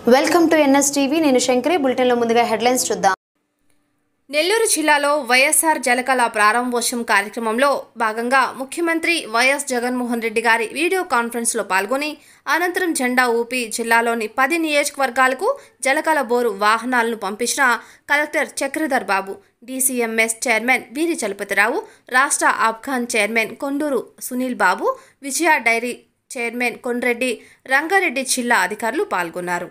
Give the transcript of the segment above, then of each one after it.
welcome to NS TV నేను శంకరి బులెటిన్లో ముందుగా హెడ్లైన్స్ చూద్దాం నెల్లూరు జిల్లాలో వైఎస్ఆర్ జలకళ ప్రారంభోత్సవం కార్యక్రమంలో భాగంగా ముఖ్యమంత్రి వైఎస్ జగన్మోహన్ రెడ్డి గారి వీడియో కాన్ఫరెన్స్లో పాల్గొని అనంతరం జెండా ఊపి జిల్లాలోని పది నియోజకవర్గాలకు జలకళ బోరు వాహనాలను పంపించిన collector Chakradhar Babu DCMS chairman Beeri Chalapathirao రాష్ట్ర ఆఫ్ఘాన్ chairman Konduru Sunil Babu Vijaya dairy chairman Kondreddy Rangareddy జిల్లా అధికారులు పాల్గొన్నారు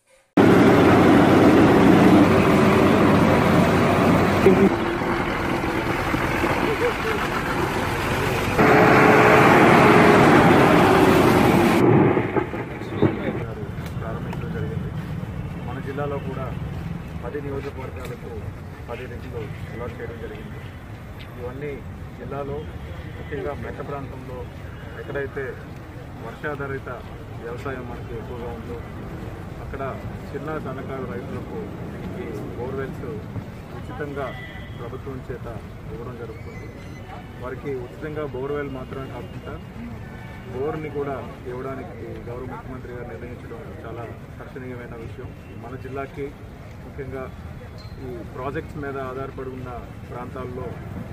గారు ప్రారంభించడం జరిగింది మన జిల్లాలో కూడా పది నియోజకవర్గాలకు పది రెట్లు అలాట్ చేయడం జరిగింది ఇవన్నీ జిల్లాలో ముఖ్యంగా మెట్ట ప్రాంతంలో ఎక్కడైతే వర్షాధారిత వ్యవసాయం మనకి ఎక్కువగా ఉందో అక్కడ చిన్న సన్నకారు రైతులకు ఈ బోర్వెల్స్ ఉచితంగా ప్రభుత్వం చేత ఇవ్వడం జరుగుతుంది వారికి ఉచితంగా బోర్వెల్ మాత్రమే కాకుండా బోర్ని కూడా ఇవ్వడానికి గౌరవ ముఖ్యమంత్రి గారు నిర్ణయించడం చాలా హర్షణీయమైన విషయం మన జిల్లాకి ముఖ్యంగా ఈ ప్రాజెక్ట్స్ మీద ఆధారపడి ఉన్న ప్రాంతాల్లో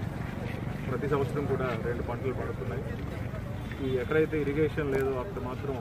ప్రతి సంవత్సరం కూడా రెండు పంటలు పడుతున్నాయి ఈ ఎక్కడైతే ఇరిగేషన్ లేదో అక్కడ మాత్రం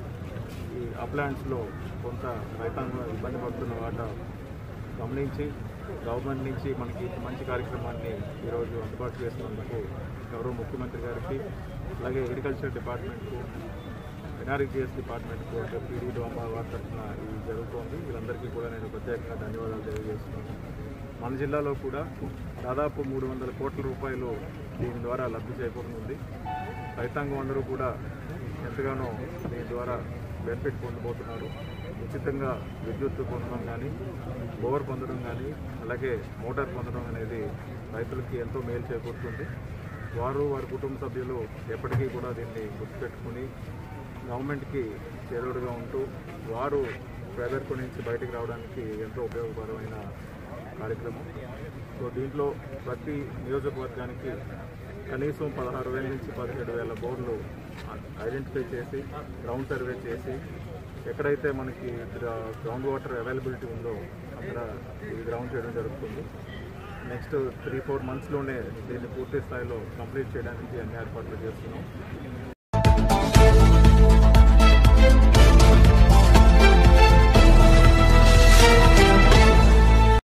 ఈ అప్లాండ్స్లో కొంత రైతాంగం ఇబ్బంది పడుతున్న వాట గమనించి గవర్నమెంట్ నుంచి మనకి ఇంత మంచి కార్యక్రమాన్ని ఈరోజు అందుబాటు చేసినందుకు గౌరవ ముఖ్యమంత్రి గారికి అలాగే అగ్రికల్చర్ డిపార్ట్మెంట్కు ఎన్ఆర్జిఎస్ డిపార్ట్మెంట్కు డిప్యూటీ డోంబా వారి తరఫున ఇది జరుగుతోంది వీళ్ళందరికీ కూడా నేను ప్రత్యేకంగా ధన్యవాదాలు తెలియజేస్తున్నాను మన జిల్లాలో కూడా దాదాపు మూడు వందల కోట్ల రూపాయలు దీని ద్వారా లబ్ధి చేకూరనుంది రైతాంగం అందరూ కూడా ఎంతగానో దీని ద్వారా బెనిఫిట్ పొందబోతున్నారు ఉచితంగా విద్యుత్ పొందడం కానీ బోర్ పొందడం కానీ అలాగే మోటార్ పొందడం అనేది రైతులకి ఎంతో మేలు చేకూరుతుంది వారు వారి కుటుంబ సభ్యులు ఎప్పటికీ కూడా దీన్ని గుర్తుపెట్టుకుని గవర్నమెంట్కి చేదోడుగా ఉంటూ వారు పేదరికం నుంచి బయటికి రావడానికి ఎంతో ఉపయోగకరమైన కార్యక్రమం సో దీంట్లో ప్రతి నియోజకవర్గానికి కనీసం పదహారు వేల నుంచి పదిహేడు వేల బోర్లు ఐడెంటిఫై చేసి గ్రౌండ్ సర్వే చేసి ఎక్కడైతే మనకి గ్రౌండ్ వాటర్ అవైలబిలిటీ ఉందో అక్కడ ఇది గ్రౌండ్ చేయడం జరుగుతుంది నెక్స్ట్ త్రీ ఫోర్ మంత్స్లోనే దీన్ని పూర్తి స్థాయిలో కంప్లీట్ చేయడానికి అన్ని ఏర్పాట్లు చేస్తున్నాం